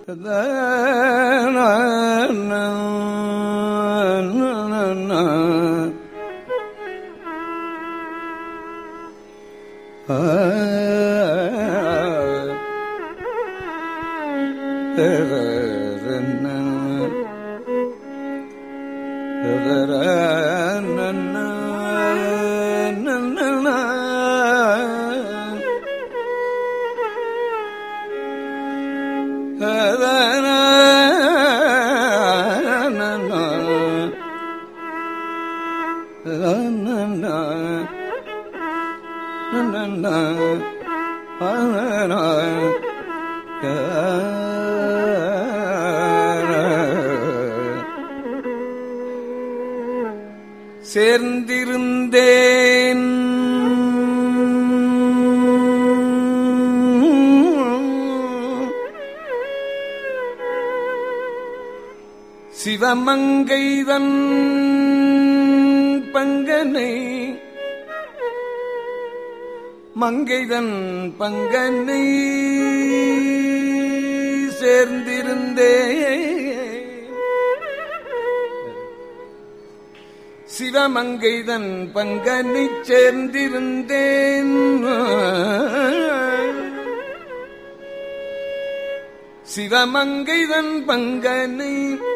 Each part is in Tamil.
சேர்ந்திருந்தேன் சிவமங்கைதன் பங்கனை மங்கைதன் பங்கனை சேர்ந்திருந்தேன் சிவமங்கைதன் பங்கனைச் சேர்ந்திருந்தேன் சிவமங்கைதன் பங்கனை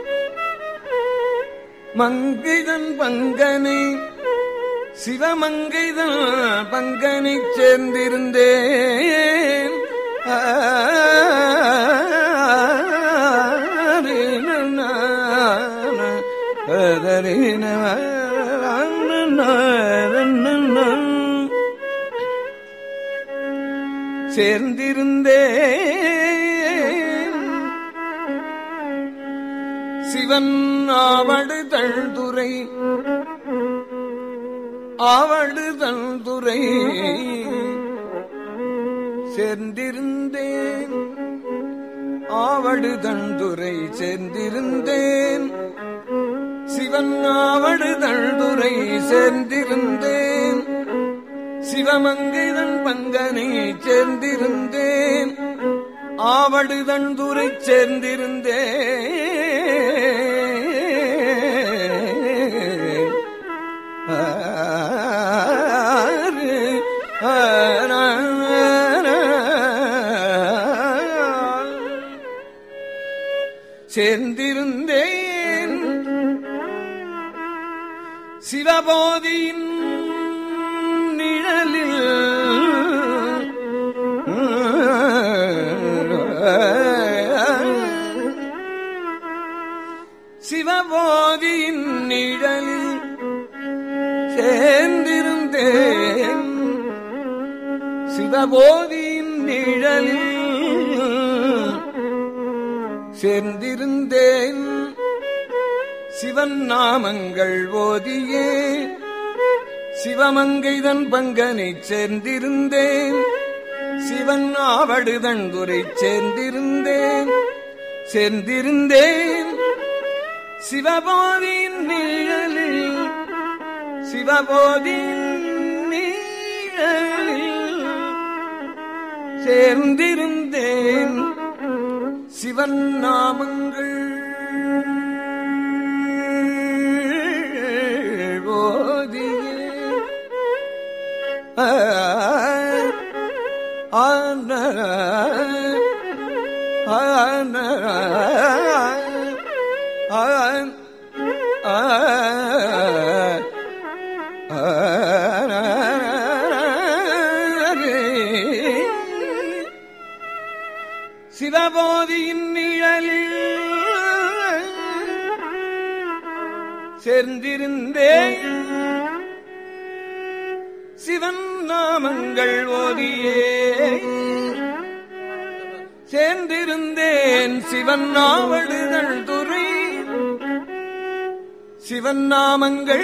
மங்கைதன் பங்கனை சிவமங்கைதன் பங்கனைச் சேர்ந்திருந்தேன் சேர்ந்திருந்தேன் சிவன் ஆவடு தழ்துரை ஆவடு தழ்துரை சேர்ந்திருந்தேன் ஆவடு தழ்துரை சேர்ந்திருந்தேன் சிவன் ஆவடு தழ்துரை சேர்ந்திருந்தேன் சிவமங்கைதன் பங்கனை சேர்ந்திருந்தேன் ஆவடுதன் துறை சேர்ந்திருந்தேன் சேர்ந்திருந்தேன் சிவபோதியின் நிழலில் சிவபோதியின் நிழலில் சேர்ந்திருந்தேன் சிவபோதியின் நிழலில் சேர்ந்திருந்தேன் சிவன் நாமங்கள் ஓதியே சிவமங்கைதன் பங்கனைச் சேர்ந்திருந்தேன் சிவன் ஆவடுதன் துரை சேர்ந்திருந்தேன் சேர்ந்திருந்தேன் சிவபோதியின் நிழலில் சிவபோதியின் நிழலில் சேர்ந்திருந்தேன் சிவன் நாமங்கள் ஓதியே ஆன ஆன சிவபோதியின் நிழலில் சேர்ந்திருந்தேன் சிவன் நாமங்கள் ஓதியே சேர்ந்திருந்தேன் சிவன் நாவடுதல் துறை சிவன் நாமங்கள்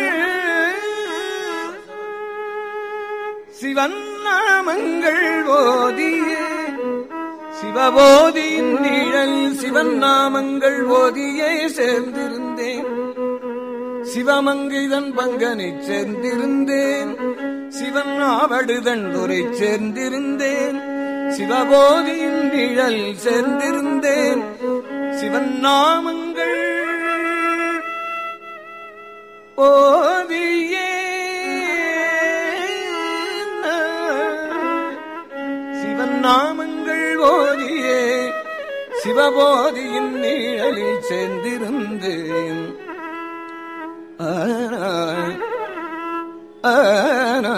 சிவன் நாமங்கள் ஓதியே சிவபோதியின் நிழல் சிவன் நாமங்கள் ஓதியே சேர்ந்திருந்தேன் சிவமங்கைதன் பங்கனைச் சேர்ந்திருந்தேன் சிவன் ஆவடுதன் துரை சேர்ந்திருந்தேன் சிவபோதியின் நிழல் சேர்ந்திருந்தேன் சிவன் நாமங்கள் போதியே சிவன் நாமங்கள் ஓதியே சிவபோதியின் நிழலில் சேர்ந்திருந்தேன் ஆனா, ஆனா,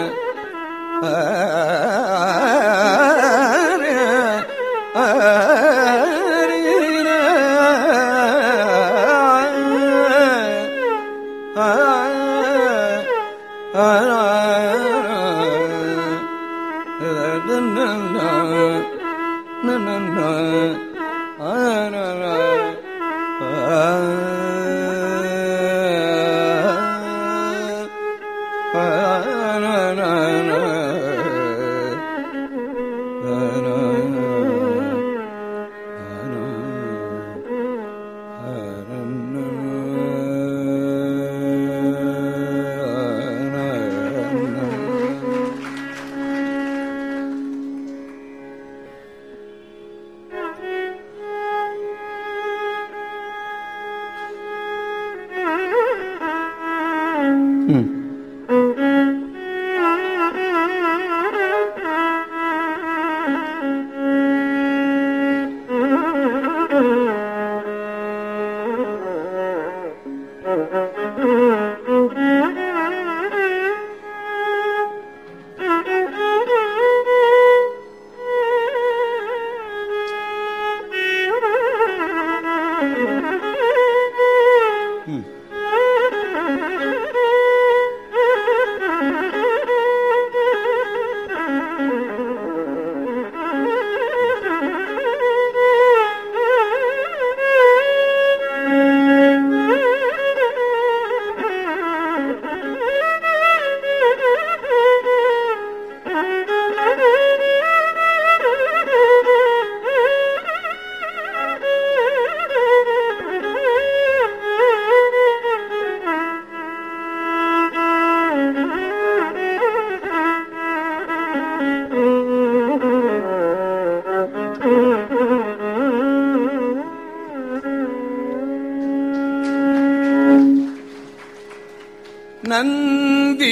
நந்தி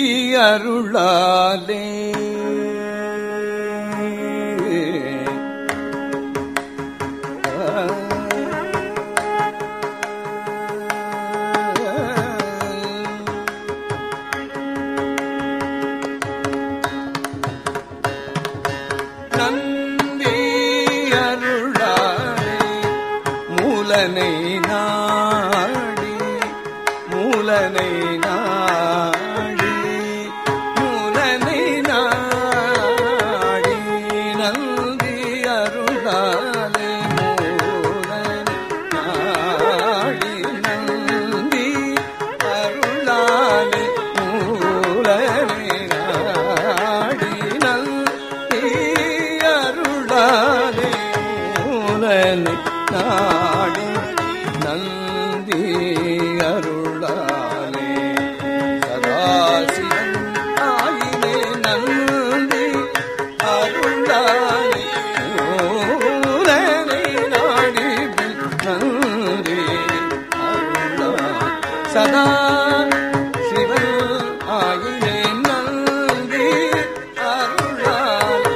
அருளாலே நந்தி அருளாலே மூலனை நாடி மூலனை நாடி மூலனை நாடி நந்தி அருளாலே மூலனை நாடி நந்தி அருளாலே மூலனை நாடி நந்தி அருளாலே மூலனை நாடி நந்தி அருளாலே சதாசிவன் ஆயினே நந்தி அருளாலே மூலனை நாடி நந்தி அருளாலே சதா சிவன் ஆயினே நந்தி அருளாலே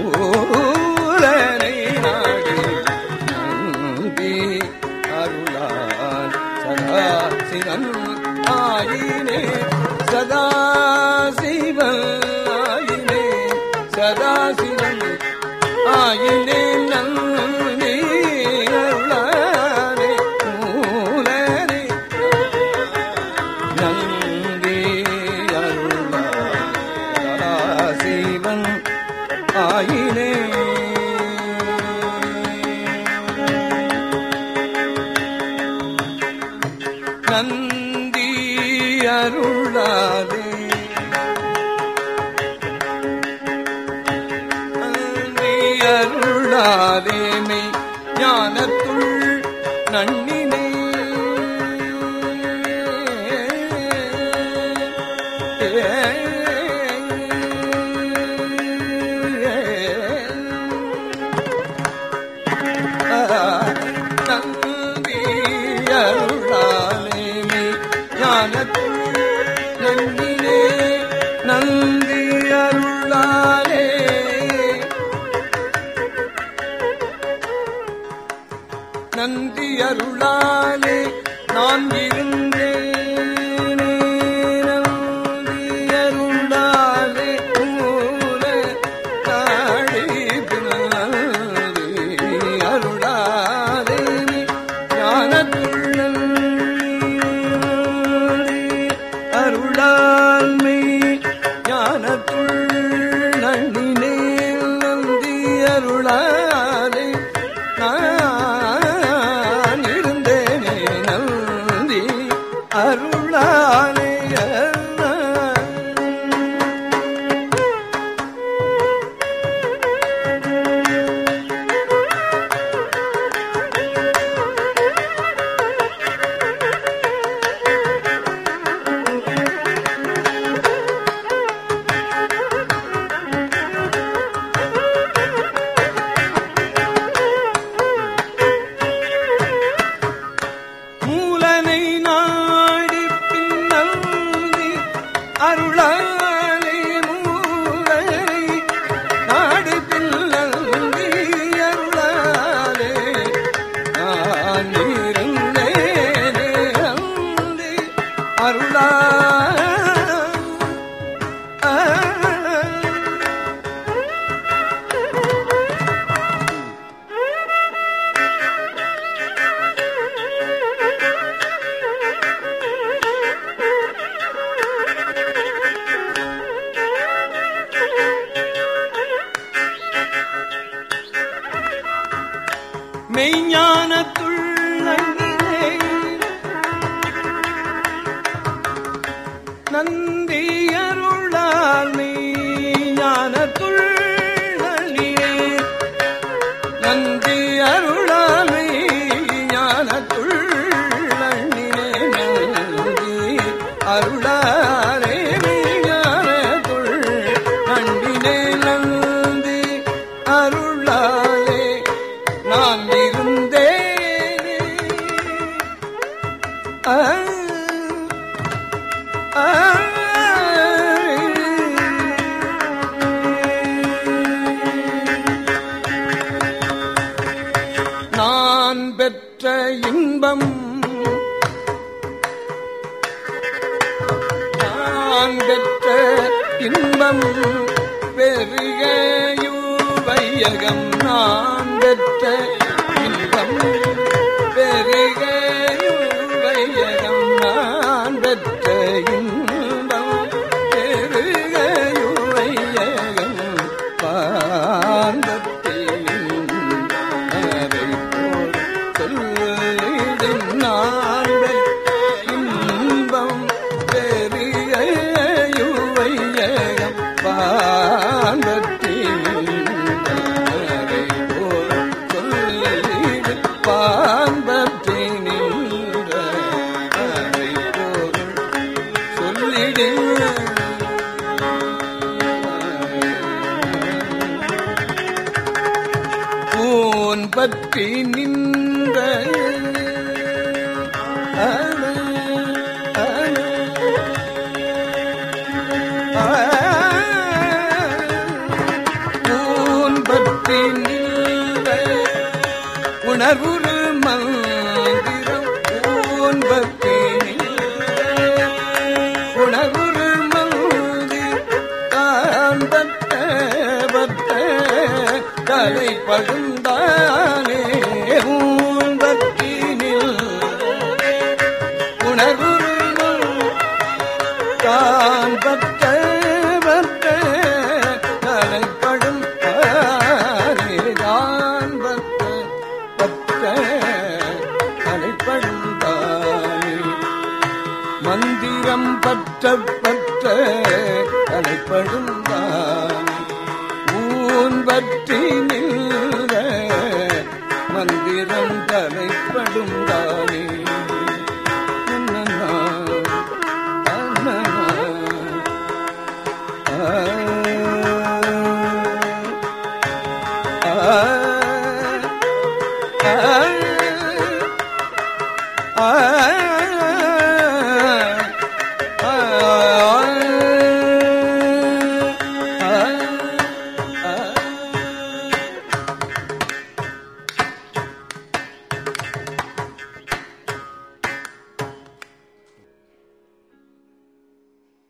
மூலனை நாடி நந்தி அருளால் சதா சிவன் ஆயினே சதா சிவன் ஆயினே சதா சிவன் ஆயினே நந்தி அருளாலே மூலனை நந்தி அருளால் சதா சிவன் ஆயினே நந்தி அருளாலே நந்தி அருளாதேமை ஞானத்துள் நன்னினே ஏ அருளாலே நான் இருந்தேன் நம்பி அருளாலே மூல நாடி பின்னாடி அருளாலே ஞானத்துள்ளல் அருளால்மை ஞானத்துள் நன்னினே நந்தி அருளாலே நான் இருந்தேனே நந்தி அருளாலே மூலனை நாடி பின்னல்தி அருளாலே மூலனை நாடி பின்னல்தி அருளாலே நான் இருந்தேனே அந்தி அருளா மெய்ஞானத்துள்ளே நந்தி அருளால் மெய்ஞானத்துள்ளே நந்தி அருளால் மெய்ஞானத்துள்ளே நந்தி அருளாலே மெய்ஞானத்துள் நண்டினே நந்தி அருளாலே நான் இருந்தேனே ஆ, ஆ, நான் பெற்ற இன்பம் நான் பெற்ற இன்பம் பெருகையுவையகம் நான் பெற்ற இன்பம் பெருகையுவையகம் நான் பெற்ற இன்பம் பெருகையுவையகம் பாந்தத்தில் அதை போல் சொல்லிடும் நான் பெற்ற இன்பம் பெருகையுவையகம் பாந்தத்தில் அதை போல் சொல்லிடும் பாந்தத்தில் அதை போல் சொல்லிடும் ஊன் பற்றி நின்ற அண, அண, ஆ. ஊன் பற்றி நின்ற உணர்வுரு மந்திரம் ஊன் பற்றி நின்ற உணர்வுரு மந்தி தான் பட்ட பட்ட தலை பழுந்தானே ஊன்பத்தினில் உணர்வுரு தான் பட்ட பட்ட தலைப்படும் தான் பட்ட பட்ட தலைப்படும் தானே மந்திரம் பற்ற பற்ற தலைப்படும் தானே ஊன் பற்றி நின்ற மந்திரம் தலைப்படும் தானே நன்னனா, நன்னனா, ஆ, ஆ, ஆ, ஆ